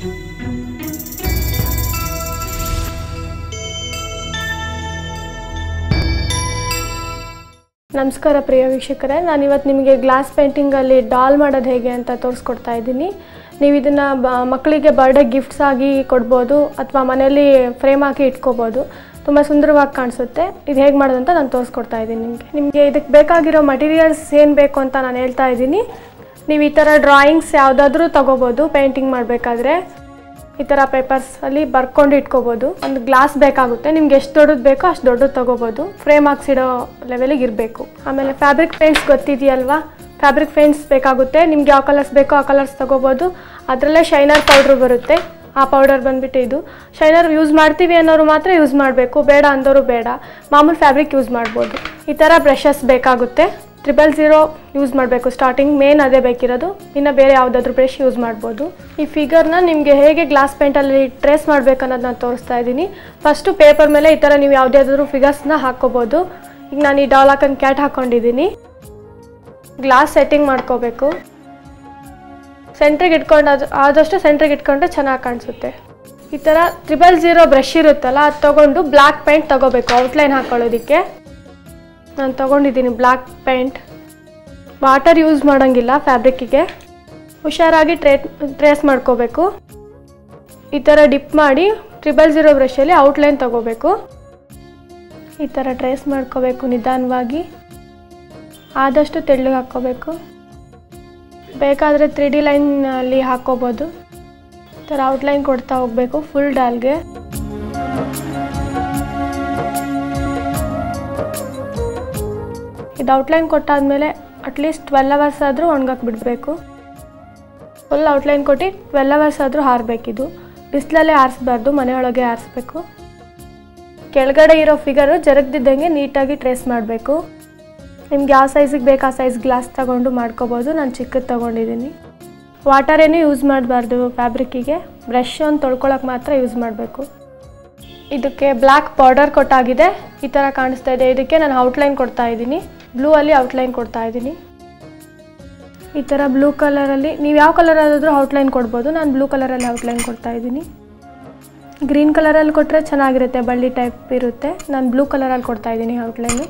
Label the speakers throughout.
Speaker 1: ನಮಸ್ಕಾರ ಪ್ರಿಯ ವೀಕ್ಷಕರೇ ನಾನು ಇವತ್ತು ನಿಮಗೆ ಗ್ಲಾಸ್ ಪೇಂಟಿಂಗಲ್ಲಿ ಡಾಲ್ ಮಾಡೋದು ಹೇಗೆ ಅಂತ ತೋರಿಸ್ಕೊಡ್ತಾ ಇದ್ದೀನಿ ನೀವು ಇದನ್ನು ಬ ಮಕ್ಕಳಿಗೆ ಬರ್ಡೇ ಗಿಫ್ಟ್ಸ್ ಆಗಿ ಕೊಡ್ಬೋದು ಅಥವಾ ಮನೆಯಲ್ಲಿ ಫ್ರೇಮ್ ಹಾಕಿ ಇಟ್ಕೋಬೋದು ತುಂಬ ಸುಂದರವಾಗಿ ಕಾಣಿಸುತ್ತೆ ಇದು ಹೇಗೆ ಮಾಡೋದು ಅಂತ ನಾನು ತೋರಿಸ್ಕೊಡ್ತಾ ಇದ್ದೀನಿ ನಿಮಗೆ ನಿಮಗೆ ಇದಕ್ಕೆ ಬೇಕಾಗಿರೋ ಮಟೀರಿಯಲ್ಸ್ ಏನು ಬೇಕು ಅಂತ ನಾನು ಹೇಳ್ತಾ ಇದ್ದೀನಿ ನೀವು ಈ ಥರ ಡ್ರಾಯಿಂಗ್ಸ್ ಯಾವುದಾದ್ರೂ ತೊಗೋಬೋದು ಪೇಂಟಿಂಗ್ ಮಾಡಬೇಕಾದ್ರೆ ಈ ಥರ ಪೇಪರ್ಸಲ್ಲಿ ಬರ್ಕೊಂಡು ಇಟ್ಕೋಬೋದು ಒಂದು ಗ್ಲಾಸ್ ಬೇಕಾಗುತ್ತೆ ನಿಮ್ಗೆ ಎಷ್ಟು ದೊಡ್ಡದು ಬೇಕೋ ಅಷ್ಟು ದೊಡ್ಡದು ತೊಗೋಬೋದು ಫ್ರೇಮ್ ಹಾಕ್ಸಿಡೋ ಲೆವೆಲಿಗೆ ಇರಬೇಕು ಆಮೇಲೆ ಫ್ಯಾಬ್ರಿಕ್ ಪೇಂಟ್ಸ್ ಗೊತ್ತಿದೆಯಲ್ವಾ ಫ್ಯಾಬ್ರಿಕ್ ಪೇಂಟ್ಸ್ ಬೇಕಾಗುತ್ತೆ ನಿಮ್ಗೆ ಯಾವ ಕಲರ್ಸ್ ಬೇಕೋ ಆ ಕಲರ್ಸ್ ತೊಗೋಬೋದು ಅದರಲ್ಲೇ ಶೈನರ್ ಪೌಡ್ರ್ ಬರುತ್ತೆ ಆ ಪೌಡರ್ ಬಂದುಬಿಟ್ಟು ಇದು ಶೈನರ್ ಯೂಸ್ ಮಾಡ್ತೀವಿ ಅನ್ನೋರು ಮಾತ್ರ ಯೂಸ್ ಮಾಡಬೇಕು ಬೇಡ ಅಂದವರು ಬೇಡ ಮಾಮೂಲು ಫ್ಯಾಬ್ರಿಕ್ ಯೂಸ್ ಮಾಡ್ಬೋದು ಈ ಥರ ಬ್ರಷಸ್ ಬೇಕಾಗುತ್ತೆ ತ್ರಿಬಲ್ ಝೀರೋ ಯೂಸ್ ಮಾಡಬೇಕು ಸ್ಟಾರ್ಟಿಂಗ್ ಮೇನ್ ಅದೇ ಬೇಕಿರೋದು ಇನ್ನು ಬೇರೆ ಯಾವುದಾದ್ರೂ ಬ್ರಷ್ ಯೂಸ್ ಮಾಡ್ಬೋದು ಈ ಫಿಗರ್ನ ನಿಮಗೆ ಹೇಗೆ ಗ್ಲಾಸ್ ಪೇಂಟಲ್ಲಿ ಟ್ರೇಸ್ ಮಾಡಬೇಕು ಅನ್ನೋದು ನಾನು ತೋರಿಸ್ತಾ ಇದ್ದೀನಿ ಫಸ್ಟು ಪೇಪರ್ ಮೇಲೆ ಈ ಥರ ನೀವು ಯಾವುದಾದ್ರೂ ಫಿಗರ್ಸ್ನ ಹಾಕ್ಕೋಬೋದು ಈಗ ನಾನು ಈ ಡಾಲ್ ಹಾಕೊಂಡು ಕ್ಯಾಟ್ ಹಾಕ್ಕೊಂಡಿದ್ದೀನಿ ಗ್ಲಾಸ್ ಸೆಟ್ಟಿಂಗ್ ಮಾಡ್ಕೋಬೇಕು ಸೆಂಟ್ರಿಗೆ ಇಟ್ಕೊಂಡು ಅದು ಆದಷ್ಟು ಸೆಂಟ್ರಿಗೆ ಇಟ್ಕೊಂಡ್ರೆ ಚೆನ್ನಾಗಿ ಕಾಣಿಸುತ್ತೆ ಈ ಥರ ತ್ರಿಬಲ್ ಝೀರೋ ಬ್ರಷ್ ಇರುತ್ತಲ್ಲ ಅದು ತೊಗೊಂಡು ಬ್ಲ್ಯಾಕ್ ಪೇಂಟ್ ತೊಗೋಬೇಕು ಔಟ್ಲೈನ್ ಹಾಕೊಳ್ಳೋದಕ್ಕೆ ನಾನು ತೊಗೊಂಡಿದ್ದೀನಿ ಬ್ಲ್ಯಾಕ್ ಪೇಂಟ್ ವಾಟರ್ ಯೂಸ್ ಮಾಡೋಂಗಿಲ್ಲ ಫ್ಯಾಬ್ರಿಕ್ಕಿಗೆ ಹುಷಾರಾಗಿ ಟ್ರೇ ಟ್ರೇಸ್ ಮಾಡ್ಕೋಬೇಕು ಈ ಥರ ಡಿಪ್ ಮಾಡಿ ಟ್ರಿಬಲ್ ಝೀರೋ ಬ್ರಷಲ್ಲಿ ಔಟ್ಲೈನ್ ತೊಗೋಬೇಕು ಈ ಥರ ಟ್ರೇಸ್ ಮಾಡ್ಕೋಬೇಕು ನಿಧಾನವಾಗಿ ಆದಷ್ಟು ತೆಳ್ಳಗೆ ಹಾಕ್ಕೋಬೇಕು ಬೇಕಾದರೆ ತ್ರೀ ಡಿ ಲೈನಲ್ಲಿ ಹಾಕ್ಕೋಬೋದು ಈ ಥರ ಔಟ್ಲೈನ್ ಕೊಡ್ತಾ ಹೋಗಬೇಕು ಫುಲ್ ಡಾಲ್ಗೆ ಇದು ಔಟ್ಲೈನ್ ಕೊಟ್ಟಾದಮೇಲೆ ಅಟ್ಲೀಸ್ಟ್ ಟ್ವೆಲ್ ಅವರ್ಸ್ ಆದರೂ ಒಣಗಕ್ಕೆ ಬಿಡಬೇಕು ಫುಲ್ ಔಟ್ಲೈನ್ ಕೊಟ್ಟು ಟ್ವೆಲ್ ಅವರ್ಸ್ ಆದರೂ ಹಾರಬೇಕಿದು ಬಿಸಿಲಲ್ಲೇ ಆರಿಸ್ಬಾರ್ದು ಮನೆಯೊಳಗೆ ಆರಿಸ್ಬೇಕು ಕೆಳಗಡೆ ಇರೋ ಫಿಗರು ಜರಗ್ದಿದ್ದಂಗೆ ನೀಟಾಗಿ ಟ್ರೇಸ್ ಮಾಡಬೇಕು ನಿಮ್ಗೆ ಯಾವ ಸೈಜಿಗೆ ಬೇಕು ಆ ಸೈಜ್ ಗ್ಲಾಸ್ ತಗೊಂಡು ಮಾಡ್ಕೋಬೋದು ನಾನು ಚಿಕ್ಕದು ತೊಗೊಂಡಿದ್ದೀನಿ ವಾಟರ್ ಏನೂ ಯೂಸ್ ಮಾಡಬಾರ್ದು ಫ್ಯಾಬ್ರಿಕ್ಕಿಗೆ ಬ್ರಷ್ ಒಂದು ತೊಳ್ಕೊಳಕ್ಕೆ ಮಾತ್ರ ಯೂಸ್ ಮಾಡಬೇಕು ಇದಕ್ಕೆ ಬ್ಲ್ಯಾಕ್ ಬಾರ್ಡರ್ ಕೊಟ್ಟಾಗಿದೆ ಈ ಥರ ಕಾಣಿಸ್ತಾ ಇದೆ ಇದಕ್ಕೆ ನಾನು ಔಟ್ಲೈನ್ ಕೊಡ್ತಾ ಇದ್ದೀನಿ ಬ್ಲೂ ಅಲ್ಲಿ ಔಟ್ಲೈನ್ ಕೊಡ್ತಾ ಇದ್ದೀನಿ ಈ ಥರ ಬ್ಲೂ ಕಲರಲ್ಲಿ ನೀವು ಯಾವ ಕಲರ್ ಆದರೂ ಔಟ್ಲೈನ್ ಕೊಡ್ಬೋದು ನಾನು ಬ್ಲೂ ಕಲರಲ್ಲಿ ಔಟ್ಲೈನ್ ಕೊಡ್ತಾ ಇದ್ದೀನಿ ಗ್ರೀನ್ ಕಲರಲ್ಲಿ ಕೊಟ್ಟರೆ ಚೆನ್ನಾಗಿರುತ್ತೆ ಬಳ್ಳಿ ಟೈಪ್ ಇರುತ್ತೆ ನಾನು ಬ್ಲೂ ಕಲರಲ್ಲಿ ಕೊಡ್ತಾ ಇದ್ದೀನಿ ಔಟ್ಲೈನು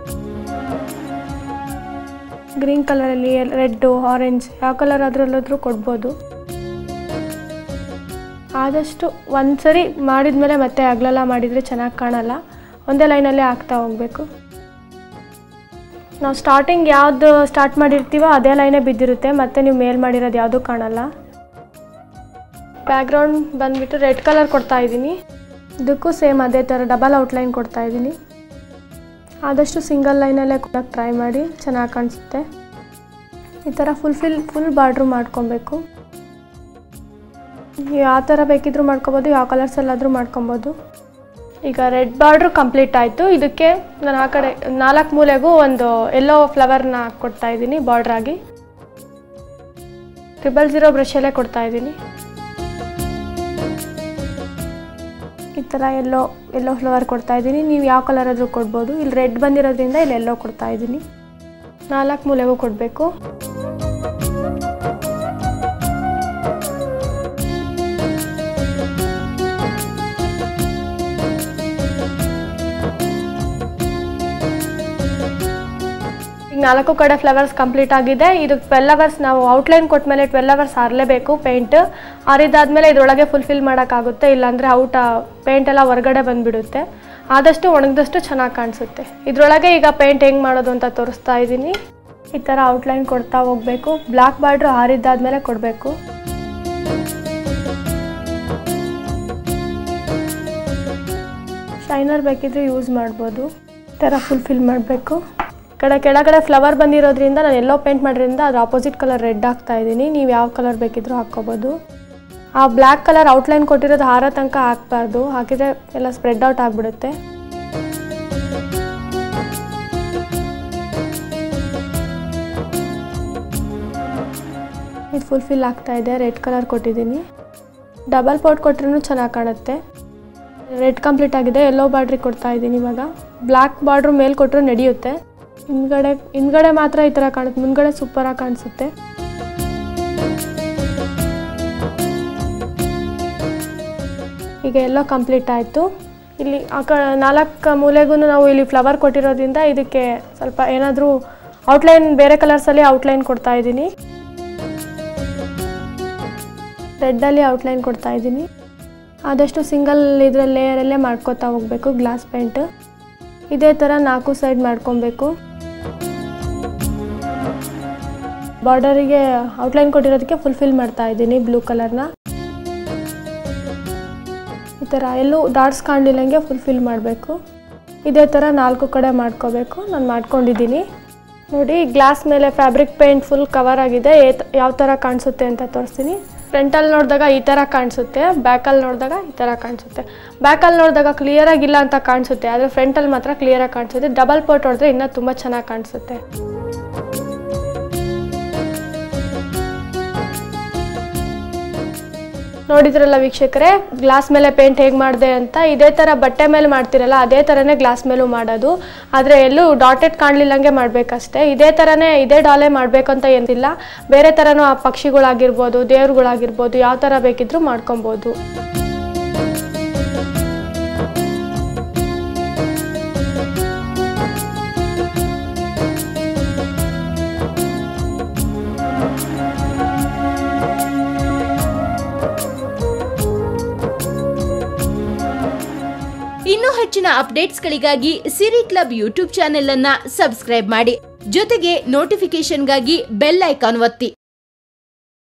Speaker 1: ಗ್ರೀನ್ ಕಲರಲ್ಲಿ ರೆಡ್ಡು ಆರೆಂಜ್ ಯಾವ ಕಲರ್ ಅದರಲ್ಲಾದರೂ ಕೊಡ್ಬೋದು ಆದಷ್ಟು ಒಂದು ಸರಿ ಮಾಡಿದ್ಮೇಲೆ ಮತ್ತೆ ಅಗಲೆಲ್ಲ ಮಾಡಿದರೆ ಚೆನ್ನಾಗಿ ಕಾಣಲ್ಲ ಒಂದೇ ಲೈನಲ್ಲೇ ಹಾಕ್ತಾ ಹೋಗಬೇಕು ನಾವು ಸ್ಟಾರ್ಟಿಂಗ್ ಯಾವುದು ಸ್ಟಾರ್ಟ್ ಮಾಡಿರ್ತೀವೋ ಅದೇ ಲೈನೇ ಬಿದ್ದಿರುತ್ತೆ ಮತ್ತೆ ನೀವು ಮೇಲ್ ಮಾಡಿರೋದು ಯಾವುದೂ ಕಾಣಲ್ಲ ಬ್ಯಾಕ್ಗ್ರೌಂಡ್ ಬಂದುಬಿಟ್ಟು ರೆಡ್ ಕಲರ್ ಕೊಡ್ತಾ ಇದ್ದೀನಿ ಇದಕ್ಕೂ ಸೇಮ್ ಅದೇ ಥರ ಡಬಲ್ ಔಟ್ಲೈನ್ ಕೊಡ್ತಾ ಇದ್ದೀನಿ ಆದಷ್ಟು ಸಿಂಗಲ್ ಲೈನಲ್ಲೇ ಕೊಡೋಕ್ಕೆ ಟ್ರೈ ಮಾಡಿ ಚೆನ್ನಾಗಿ ಕಾಣಿಸುತ್ತೆ ಈ ಥರ ಫುಲ್ ಫಿಲ್ ಫುಲ್ ಬಾರ್ಡ್ರು ಮಾಡ್ಕೊಬೇಕು ನೀವು ಯಾವ ಥರ ಬೇಕಿದ್ರೂ ಮಾಡ್ಕೊಬೋದು ಯಾವ ಕಲರ್ಸಲ್ಲಾದರೂ ಮಾಡ್ಕೊಬೋದು ಈಗ ರೆಡ್ ಬಾರ್ಡ್ರು ಕಂಪ್ಲೀಟ್ ಆಯಿತು ಇದಕ್ಕೆ ನಾನು ಆ ಕಡೆ ನಾಲ್ಕು ಮೂಲೆಗೂ ಒಂದು ಎಲ್ಲೋ ಫ್ಲವರ್ನ ಕೊಡ್ತಾ ಇದ್ದೀನಿ ಬಾರ್ಡ್ರಾಗಿ ಟ್ರಿಬಲ್ ಝೀರೋ ಬ್ರಷಲ್ಲೇ ಕೊಡ್ತಾ ಇದ್ದೀನಿ ಈ ಥರ ಎಲ್ಲೋ ಎಲ್ಲೋ ಫ್ಲವರ್ ಕೊಡ್ತಾ ಇದ್ದೀನಿ ನೀವು ಯಾವ ಕಲರ್ ಆದರೂ ಕೊಡ್ಬೋದು ಇಲ್ಲಿ ರೆಡ್ ಬಂದಿರೋದ್ರಿಂದ ಇಲ್ಲಿ ಎಲ್ಲೋ ಕೊಡ್ತಾ ಇದ್ದೀನಿ ನಾಲ್ಕು ಮೂಲೆಗೂ ಕೊಡಬೇಕು ಈಗ ನಾಲ್ಕು ಕಡೆ ಫ್ಲವರ್ಸ್ ಕಂಪ್ಲೀಟ್ ಆಗಿದೆ ಇದು ಟ್ವೆಲ್ ಅವರ್ಸ್ ನಾವು ಔಟ್ಲೈನ್ ಕೊಟ್ಮೇಲೆ ಟ್ವೆಲ್ ಅವರ್ಸ್ ಆರಲೇಬೇಕು ಪೇಂಟ್ ಆರಿದಾದ್ಮೇಲೆ ಇದರೊಳಗೆ ಫುಲ್ಫಿಲ್ ಮಾಡೋಕ್ಕಾಗುತ್ತೆ ಇಲ್ಲಾಂದರೆ ಔಟ ಪೇಂಟ್ ಎಲ್ಲ ಹೊರಗಡೆ ಬಂದುಬಿಡುತ್ತೆ ಆದಷ್ಟು ಒಣಗಿದಷ್ಟು ಚೆನ್ನಾಗಿ ಕಾಣಿಸುತ್ತೆ ಇದರೊಳಗೆ ಈಗ ಪೇಂಟ್ ಹೆಂಗೆ ಮಾಡೋದು ಅಂತ ತೋರಿಸ್ತಾ ಇದ್ದೀನಿ ಈ ಥರ ಔಟ್ಲೈನ್ ಕೊಡ್ತಾ ಹೋಗಬೇಕು ಬ್ಲ್ಯಾಕ್ ಬಾರ್ಡ್ರು ಆರಿದ್ದಾದ್ಮೇಲೆ ಕೊಡಬೇಕು ಶೈನರ್ ಬೇಕಿದ್ರೆ ಯೂಸ್ ಮಾಡ್ಬೋದು ಈ ಥರ ಫುಲ್ಫಿಲ್ ಮಾಡಬೇಕು ಕಡೆ ಕೆಳಗಡೆ ಫ್ಲವರ್ ಬಂದಿರೋದ್ರಿಂದ ನಾನು ಎಲ್ಲೋ ಪೇಂಟ್ ಮಾಡಿರೋದ್ರಿಂದ ಅದು ಆಪೋಸಿಟ್ ಕಲರ್ ರೆಡ್ ಹಾಕ್ತಾ ಇದ್ದೀನಿ ನೀವು ಯಾವ ಕಲರ್ ಬೇಕಿದ್ರೂ ಹಾಕ್ಕೋಬೋದು ಆ ಬ್ಲ್ಯಾಕ್ ಕಲರ್ ಔಟ್ಲೈನ್ ಕೊಟ್ಟಿರೋದು ಹಾರ ತನಕ ಹಾಕ್ಬಾರ್ದು ಹಾಕಿದರೆ ಎಲ್ಲ ಸ್ಪ್ರೆಡ್ ಔಟ್ ಆಗಿಬಿಡುತ್ತೆ ಇದು ಫುಲ್ಫಿಲ್ ಆಗ್ತಾ ಇದೆ ರೆಡ್ ಕಲರ್ ಕೊಟ್ಟಿದ್ದೀನಿ ಡಬಲ್ ಪೋಟ್ ಕೊಟ್ರೂ ಚೆನ್ನಾಗಿ ಕಾಣುತ್ತೆ ರೆಡ್ ಕಂಪ್ಲೀಟ್ ಆಗಿದೆ ಎಲ್ಲೋ ಬಾರ್ಡ್ರಿಗೆ ಕೊಡ್ತಾ ಇದ್ದೀನಿ ಇವಾಗ ಬ್ಲ್ಯಾಕ್ ಬಾರ್ಡ್ರ್ ಮೇಲೆ ಕೊಟ್ಟರು ನಡೆಯುತ್ತೆ ಹಿಂದ್ಗಡೆ ಹಿಂದ್ಗಡೆ ಮಾತ್ರ ಈ ಥರ ಕಾಣುತ್ತೆ ಮುಂದ್ಗಡೆ ಸೂಪರಾಗಿ ಕಾಣಿಸುತ್ತೆ ಈಗ ಎಲ್ಲ ಕಂಪ್ಲೀಟ್ ಆಯಿತು ಇಲ್ಲಿ ಆ ಕ ನಾಲ್ಕು ಮೂಲೆಗೂ ನಾವು ಇಲ್ಲಿ ಫ್ಲವರ್ ಕೊಟ್ಟಿರೋದ್ರಿಂದ ಇದಕ್ಕೆ ಸ್ವಲ್ಪ ಏನಾದರೂ ಔಟ್ಲೈನ್ ಬೇರೆ ಕಲರ್ಸಲ್ಲಿ ಔಟ್ಲೈನ್ ಕೊಡ್ತಾ ಇದ್ದೀನಿ ರೆಡ್ಡಲ್ಲಿ ಔಟ್ಲೈನ್ ಕೊಡ್ತಾ ಇದ್ದೀನಿ ಆದಷ್ಟು ಸಿಂಗಲ್ ಇದರ ಲೇಯರಲ್ಲೇ ಮಾಡ್ಕೋತಾ ಹೋಗಬೇಕು ಗ್ಲಾಸ್ ಪೇಂಟ್ ಇದೇ ಥರ ನಾಲ್ಕು ಸೈಡ್ ಮಾಡ್ಕೊಬೇಕು ಬಾರ್ಡರಿಗೆ ಔಟ್ಲೈನ್ ಕೊಟ್ಟಿರೋದಕ್ಕೆ ಫುಲ್ಫಿಲ್ ಮಾಡ್ತಾ ಇದ್ದೀನಿ ಬ್ಲೂ ಕಲರ್ನ ಈ ಥರ ಎಲ್ಲೂ ಡಾಟ್ಸ್ ಕಾಣಲಿಲ್ಲಂಗೆ ಫುಲ್ಫಿಲ್ ಮಾಡಬೇಕು ಇದೇ ಥರ ನಾಲ್ಕು ಕಡೆ ಮಾಡ್ಕೋಬೇಕು ನಾನು ಮಾಡ್ಕೊಂಡಿದ್ದೀನಿ ನೋಡಿ ಗ್ಲಾಸ್ ಮೇಲೆ ಫ್ಯಾಬ್ರಿಕ್ ಪೇಂಟ್ ಫುಲ್ ಕವರ್ ಆಗಿದೆ ಯಾವ ಥರ ಕಾಣಿಸುತ್ತೆ ಅಂತ ತೋರಿಸ್ತೀನಿ ಫ್ರಂಟಲ್ಲಿ ನೋಡಿದಾಗ ಈ ಥರ ಕಾಣಿಸುತ್ತೆ ಬ್ಯಾಕಲ್ಲಿ ನೋಡಿದಾಗ ಈ ಥರ ಕಾಣಿಸುತ್ತೆ ಬ್ಯಾಕಲ್ಲಿ ನೋಡಿದಾಗ ಕ್ಲಿಯರಾಗಿಲ್ಲ ಅಂತ ಕಾಣಿಸುತ್ತೆ ಆದರೆ ಫ್ರಂಟಲ್ಲಿ ಮಾತ್ರ ಕ್ಲಿಯರಾಗಿ ಕಾಣಿಸುತ್ತೆ ಡಬಲ್ ಪೋಟ್ ಹೊಡೆದ್ರೆ ಇನ್ನೂ ತುಂಬ ಚೆನ್ನಾಗಿ ಕಾಣಿಸುತ್ತೆ ನೋಡಿದ್ರಲ್ಲ ವೀಕ್ಷಕರೇ ಗ್ಲಾಸ್ ಮೇಲೆ ಪೇಂಟ್ ಹೇಗೆ ಮಾಡಿದೆ ಅಂತ ಇದೇ ಥರ ಬಟ್ಟೆ ಮೇಲೆ ಮಾಡ್ತಿರಲ್ಲ ಅದೇ ಥರನೇ ಗ್ಲಾಸ್ ಮೇಲೂ ಮಾಡೋದು ಆದರೆ ಎಲ್ಲೂ ಡಾಟೆಡ್ ಕಾಣಲಿಲ್ಲಂಗೆ ಮಾಡಬೇಕಷ್ಟೇ ಇದೇ ಥರನೇ ಇದೇ ಡಾಲೆ ಮಾಡಬೇಕು ಅಂತ ಏನಿಲ್ಲ ಬೇರೆ ಥರನೂ ಆ ಪಕ್ಷಿಗಳಾಗಿರ್ಬೋದು ದೇವ್ರುಗಳಾಗಿರ್ಬೋದು ಯಾವ ಥರ ಬೇಕಿದ್ರೂ ಮಾಡ್ಕೊಬೋದು
Speaker 2: ಇನ್ನೂ ಹೆಚ್ಚಿನ ಅಪ್ಡೇಟ್ಸ್ಗಳಿಗಾಗಿ ಸಿರಿ ಕ್ಲಬ್ ಯೂಟ್ಯೂಬ್ ಚಾನೆಲ್ ಅನ್ನ ಸಬ್ಸ್ಕ್ರೈಬ್ ಮಾಡಿ ಜೊತೆಗೆ ನೋಟಿಫಿಕೇಶನ್ಗಾಗಿ ಬೆಲ್ ಐಕಾನ್ ಒತ್ತಿ